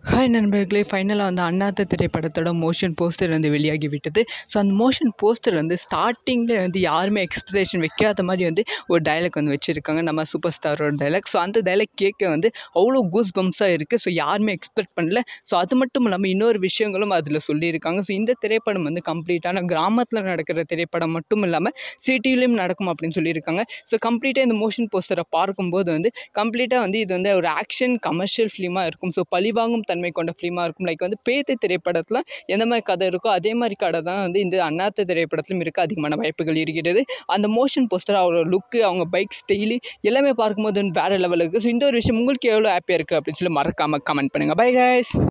hi நண்பர்களே ஃபைனலாக வந்து அண்ணாத்த திரைப்படத்தோட மோஷன் போஸ்டர் வந்து வெளியாகி விட்டது ஸோ அந்த மோஷன் போஸ்டர் வந்து ஸ்டார்டிங்கில் வந்து யாருமே எக்ஸ்பெக்டேஷன் வைக்காத மாதிரி வந்து ஒரு டைலாக் வந்து வச்சுருக்காங்க நம்ம சூப்பர் ஸ்டாரோட டைலாக் ஸோ அந்த டைலாக் கேட்க வந்து அவ்வளோ கூஸ் பம்ப்ஸாக இருக்குது ஸோ யாருமே எக்ஸ்பெக்ட் பண்ணல ஸோ அது மட்டும் இல்லாமல் இன்னொரு விஷயங்களும் அதில் சொல்லியிருக்காங்க ஸோ இந்த திரைப்படம் வந்து கம்ப்ளீட்டான கிராமத்தில் நடக்கிற திரைப்படம் மட்டும் இல்லாமல் சிட்டிலையும் நடக்கும் அப்படின்னு சொல்லியிருக்காங்க ஸோ கம்ப்ளீட்டாக இந்த மோஷன் போஸ்டரை பார்க்கும்போது வந்து கம்ப்ளீட்டாக வந்து இது வந்து ஒரு ஆக்ஷன் கமர்ஷியல் ஃபிலிமாக இருக்கும் ஸோ பழிவாங்கும் தன்மை கொண்ட ஃபிலிமாக இருக்கும் லைக் வந்து பேத்து திரைப்படத்தில் எந்த மாதிரி கதை இருக்கோ அதே மாதிரி கதை தான் வந்து இந்த அண்ணாத்த திரைப்படத்திலும் இருக்க அதிகமான வாய்ப்புகள் இருக்கிறது அந்த மோஷன் போஸ்டர் அவரோட லுக்கு அவங்க பைக் ஸ்டைலு எல்லாமே பார்க்கும்போது வேறு லெவலில் இருக்குது ஸோ இந்த ஒரு விஷயம் உங்களுக்கு எவ்வளோ ஹாப்பியாக இருக்குது அப்படின்னு சொல்லி மறக்காமல் கமெண்ட் பண்ணுங்கள் பை கைஸ்